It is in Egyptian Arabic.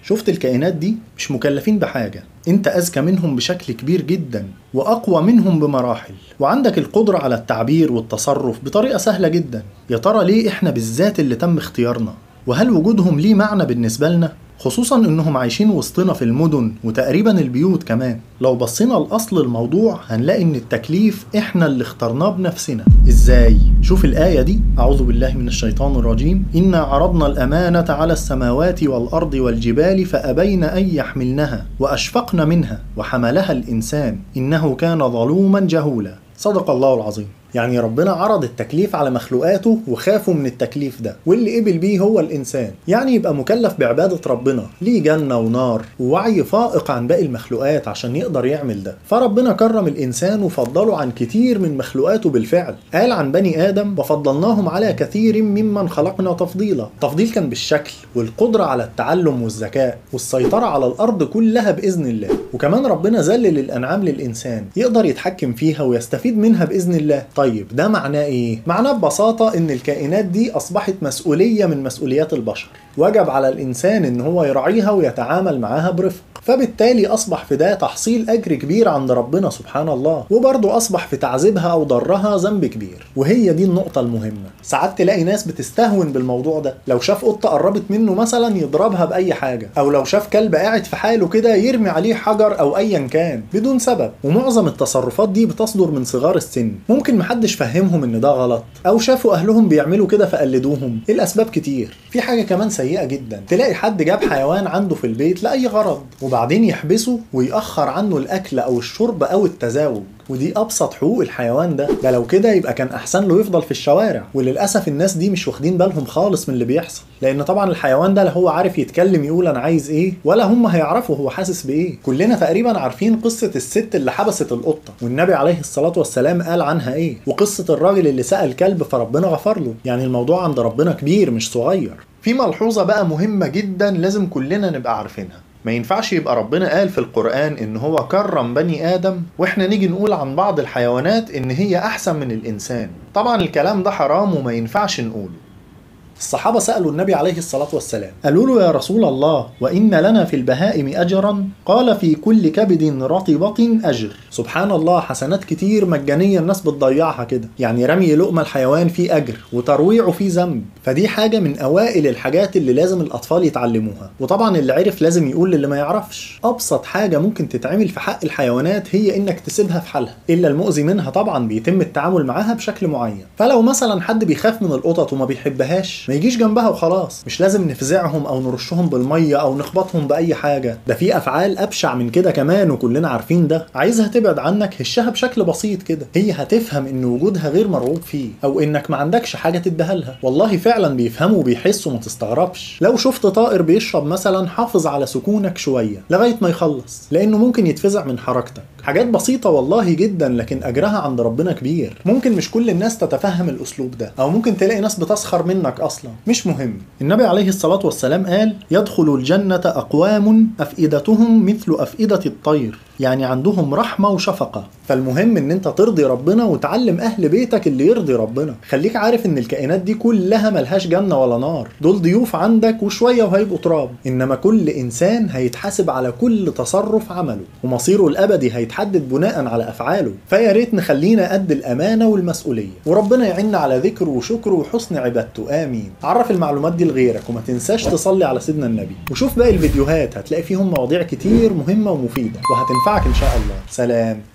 شفت الكائنات دي مش مكلفين بحاجة انت اذكى منهم بشكل كبير جدا واقوى منهم بمراحل وعندك القدرة على التعبير والتصرف بطريقة سهلة جدا يا ترى ليه احنا بالذات اللي تم اختيارنا وهل وجودهم ليه معنى بالنسبة لنا خصوصا انهم عايشين وسطنا في المدن وتقريبا البيوت كمان لو بصينا لاصل الموضوع هنلاقي ان التكليف احنا اللي اخترناه بنفسنا ازاي شوف الايه دي اعوذ بالله من الشيطان الرجيم انا عرضنا الامانه على السماوات والارض والجبال فابين ان يحملنها واشفقن منها وحملها الانسان انه كان ظلوما جهولا صدق الله العظيم يعني ربنا عرض التكليف على مخلوقاته وخافوا من التكليف ده واللي قبل بيه هو الانسان يعني يبقى مكلف بعباده ربنا ليه جنه ونار ووعي فائق عن باقي المخلوقات عشان يقدر يعمل ده فربنا كرم الانسان وفضله عن كتير من مخلوقاته بالفعل قال عن بني ادم وفضلناهم على كثير ممن خلقنا تفضيلا تفضيل كان بالشكل والقدره على التعلم والذكاء والسيطره على الارض كلها باذن الله وكمان ربنا ذلل الانعام للانسان يقدر يتحكم فيها ويستفيد منها باذن الله طيب ده معناه ايه؟ معناه ببساطة ان الكائنات دي اصبحت مسؤولية من مسؤوليات البشر وجب على الانسان ان هو يراعيها ويتعامل معاها برفق فبالتالي اصبح في ده تحصيل اجر كبير عند ربنا سبحان الله وبرضه اصبح في تعذيبها او ضرها ذنب كبير وهي دي النقطة المهمة ساعات تلاقي ناس بتستهون بالموضوع ده لو شاف قطة قربت منه مثلا يضربها بأي حاجة او لو شاف كلب قاعد في حاله كده يرمي عليه حجر او ايا كان بدون سبب ومعظم التصرفات دي بتصدر من صغار السن ممكن محدش فهمهم ان ده غلط او شافوا اهلهم بيعملوا كده فقلدوهم الاسباب كتير في حاجة كمان سيئة جدا تلاقي حد جاب حيوان عنده في البيت لأي غرض وبعدين يحبسه ويأخر عنه الأكل أو الشرب أو التزاوج ودي ابسط حقوق الحيوان ده ده لو كده يبقى كان احسن له يفضل في الشوارع وللاسف الناس دي مش واخدين بالهم خالص من اللي بيحصل لان طبعا الحيوان ده لا هو عارف يتكلم يقول انا عايز ايه ولا هم هيعرفوا هو حاسس بايه كلنا تقريبا عارفين قصه الست اللي حبست القطه والنبي عليه الصلاه والسلام قال عنها ايه وقصه الراجل اللي سأل كلب فربنا غفر له يعني الموضوع عند ربنا كبير مش صغير في ملحوظه بقى مهمه جدا لازم كلنا نبقى عارفينها ما ينفعش يبقى ربنا قال في القرآن إن هو كرم بني آدم وإحنا نيجي نقول عن بعض الحيوانات إن هي أحسن من الإنسان طبعا الكلام ده حرام وما ينفعش نقوله الصحابة سألوا النبي عليه الصلاة والسلام قالوا له يا رسول الله وإن لنا في البهائم أجرا قال في كل كبد رطبة أجر سبحان الله حسنات كتير مجانية الناس بتضيعها كده يعني رمي لقمة الحيوان فيه أجر وترويعه فيه ذنب فدي حاجة من أوائل الحاجات اللي لازم الأطفال يتعلموها وطبعا اللي عرف لازم يقول للي ما يعرفش أبسط حاجة ممكن تتعمل في حق الحيوانات هي إنك تسيبها في حالها إلا المؤذي منها طبعا بيتم التعامل معاها بشكل معين فلو مثلا حد بيخاف من القطط وما بيحبهاش ما يجيش جنبها وخلاص مش لازم نفزعهم او نرشهم بالميه او نخبطهم باي حاجه ده في افعال ابشع من كده كمان وكلنا عارفين ده عايزها تبعد عنك هشها بشكل بسيط كده هي هتفهم ان وجودها غير مرغوب فيه او انك ما عندكش حاجه تديها لها والله فعلا بيفهموا وبيحسوا ما تستغربش لو شفت طائر بيشرب مثلا حافظ على سكونك شويه لغايه ما يخلص لانه ممكن يتفزع من حركتك حاجات بسيطه والله جدا لكن اجرها عند ربنا كبير ممكن مش كل الناس تتفهم الاسلوب ده او ممكن تلاقي ناس بتسخر منك اصلا مش مهم النبي عليه الصلاة والسلام قال يدخل الجنة أقوام أفئدتهم مثل أفئدة الطير يعني عندهم رحمة وشفقة فالمهم ان انت ترضي ربنا وتعلم اهل بيتك اللي يرضي ربنا خليك عارف ان الكائنات دي كلها ملهاش جنة ولا نار دول ضيوف عندك وشوية وهيبقوا تراب انما كل انسان هيتحاسب على كل تصرف عمله ومصيره الابدي هيتحدد بناء على افعاله فيا ريت نخلينا قد الامانة والمسؤولية وربنا يعيننا على ذكره وشكره وحسن عبادته امين عرف المعلومات دي لغيرك وما تنساش تصلي على سيدنا النبي وشوف باقي الفيديوهات هتلاقي فيهم مواضيع كتير مهمة ومفيدة وهتنفعك ان شاء الله سلام